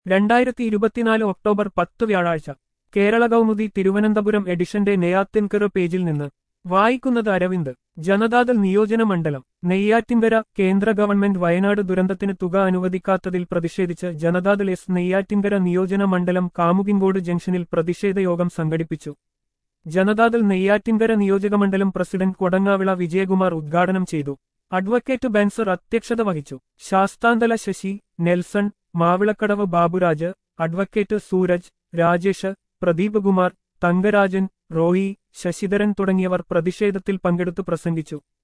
രണ്ടായിരത്തി ഇരുപത്തിനാല് ഒക്ടോബർ പത്ത് വ്യാഴാഴ്ച കേരള കൗമുദി തിരുവനന്തപുരം എഡിഷന്റെ നെയ്യാത്തിൻകറ് പേജിൽ നിന്ന് വായിക്കുന്നത് അരവിന്ദ് ജനതാദൾ നിയോജന മണ്ഡലം നെയ്യാറ്റിൻകര കേന്ദ്ര ഗവൺമെന്റ് വയനാട് ദുരന്തത്തിന് തുക അനുവദിക്കാത്തതിൽ പ്രതിഷേധിച്ച് ജനതാദൾ എസ് നെയ്യാറ്റിൻകര നിയോജന മണ്ഡലം കാമുകിൻകോട് ജംഗ്ഷനിൽ പ്രതിഷേധ യോഗം സംഘടിപ്പിച്ചു ജനതാദൾ നെയ്യാറ്റിൻകര നിയോജകമണ്ഡലം പ്രസിഡന്റ് കൊടങ്ങാവിള വിജയകുമാർ ഉദ്ഘാടനം ചെയ്തു അഡ്വക്കേറ്റ് ബെൻസർ അധ്യക്ഷത വഹിച്ചു ശാസ്താന്തല ശശി നെൽസൺ മാവിളക്കടവ് ബാബുരാജ് അഡ്വക്കേറ്റ് സൂരജ് രാജേഷ് പ്രദീപ് കുമാർ തങ്കരാജൻ റോയി ശശിധരൻ തുടങ്ങിയവർ പ്രതിഷേധത്തിൽ പങ്കെടുത്തു പ്രസംഗിച്ചു